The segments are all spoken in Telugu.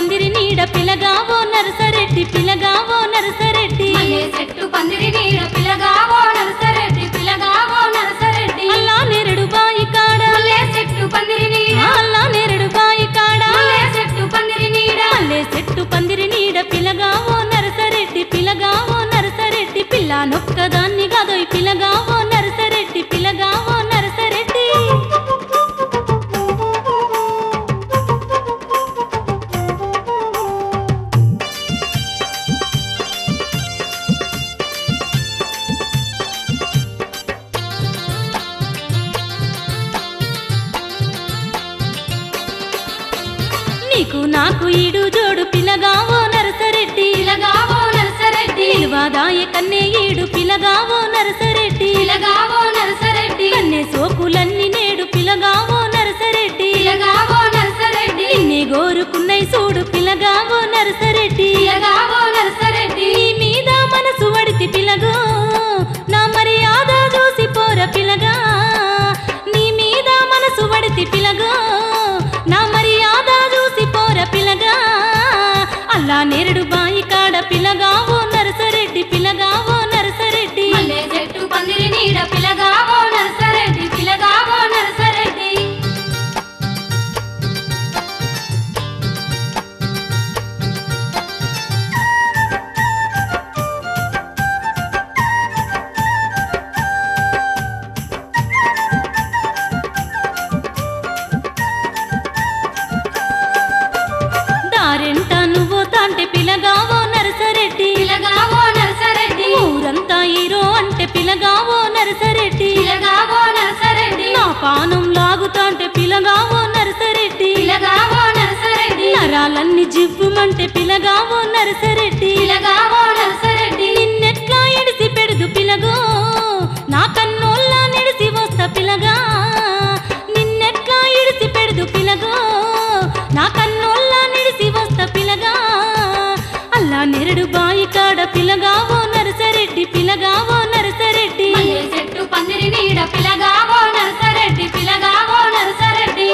పందిరి నీడ పిలగావో నరసరెడ్డి పిలగావో నరసరెడ్డి మల్లె చెట్టు పందిరి నీడ పిల్లగావో నరసరెడ్డి పిల్లగావో నరసరెడ్డి అల్లా నెరడు బాయి కాడ మల్లె చెట్టు పందిరి నీడ అల్లా నెరడు బాయి కాడ మల్లె చెట్టు పందిరి నీడ మల్లె చెట్టు పందిరి నీడ పిలగావో నరసరెడ్డి పిలగావో నరసరెడ్డి పిల్ల నొక్కదాన్ని కాదోయ్ పిలగావో నరసరెడ్డి పిలగావో నరసరెడ్డి నీకు నాకు ఈడు జోడు పిలగావో నరసరెడ్డి పిల్లగావో నరసరెడ్డి నిలువాదాయ కన్నే ఈడు పిలగావో నరసరెడ్డి పిల్లగావో నరసరెడ్డి కన్నె సోకులన్నీ నేడు పిలగావో నరసరెడ్డి పిల్లగావో నరసరెడ్డి నిన్నే గోరుకున్నై చూడు పిలగావో నరసరెడ్డి పిల్లగావో నరసరెడ్డి నీ మీద మనసు వడితి పిలగో నా మర్యాద చూసి పోర పిలగా నీ మీద మనసు వడితి పిలగో నా మర్యాద చూసి పోర పిలగా అల్లా నేరుడు బాయి కాడ పిలగావో నరసరెడ్డి పిలగావో నరసరెడ్డి మల్లె చెట్టు పందిరి నీడ పిల్లగావో నరసరెడ్డి పిల్లగావో నరసరెడ్డి దారెంట నువ్వు తాంటే పిలగావో నరసరెడ్డి పిల్లగావో నరసరెడ్డి ఊరంతా హీరో అంటే పిలగావో నరసరెడ్డి పిల్లగావో నరసరెడ్డి నా పానం లాగుతాంటే పిలగావో నరసరెడ్డి పిల్లగావో నరసరెడ్డి నరాలన్నీ జివ్వుమంటే పిలగావో నరసరెడ్డి పిల్లగావో నరసరెడ్డి నిన్నెట్లా ఎడిసి పెడుదు పిలగో నా కన్నోళ్ళ నెడిసి వస్తా పిలగా నిన్నెట్లా ఎడిసి పెడుదు పిలగో నా కన్నోళ్ళ నెడిసి వస్తా పిలగా అల్లా నెరడు బాయి కాడ పిలగావో నరసరెడ్డి పిలగావో నరసరెడ్డి మల్లె చెట్టు పందిరి నీడ పిల్లగావో నరసరెడ్డి పిల్లగావో నరసరెడ్డి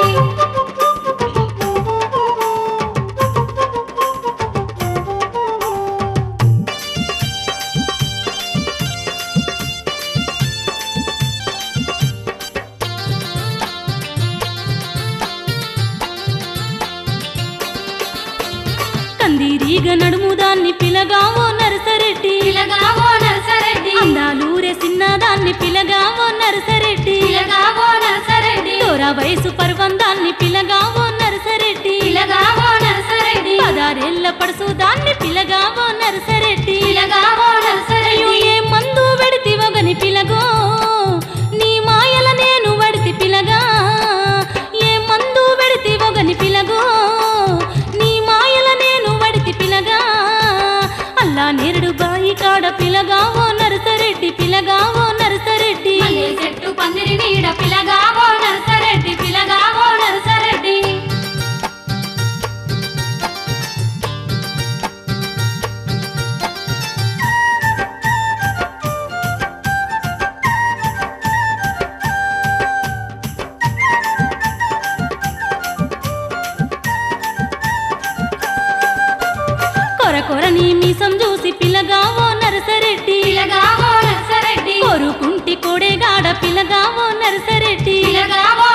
కందిరీగ నడుము దాన్ని పిలగావో నరసరెడ్డి పిల్లగావో నరసరెడ్డి అందాలూరే చిన్నదాన్ని పిలగావో నరసరెడ్డి పిల్లగావో నరసరెడ్డి దూర వయసు పర్వందాన్ని పిలగావో నరసరెడ్డి పిల్లగావో నరసరెడ్డి పదారేళ్ల పడుసు దాన్ని పిలగావో నరసరెడ్డి పిల్లగావో నరసరెడ్డి అయ్యో ఏ మందు వెడితి వగని పిలగో నీ మాయల నేను వడితి పిలగా ఏ మందు వెడితి వగని పిలగో నీ మాయల నేను వడితి పిలగా అల్లా నేరుడు బాయి కాడ పిలగావో నరసరెడ్డి పిలగావో నరసరెడ్డి మల్లె చెట్టు పందిరి నీడ పిల్లగావో నరసరెడ్డి పిల్లగావో నరసరెడ్డి కొర కొర నీ మీసం చూసి పిలగావో నరసరెడ్డి పిల్లగావో నరసరెడ్డి కోరుకుంటి కోడేగాడ పిలగావో నరసరెడ్డి పిల్లగావో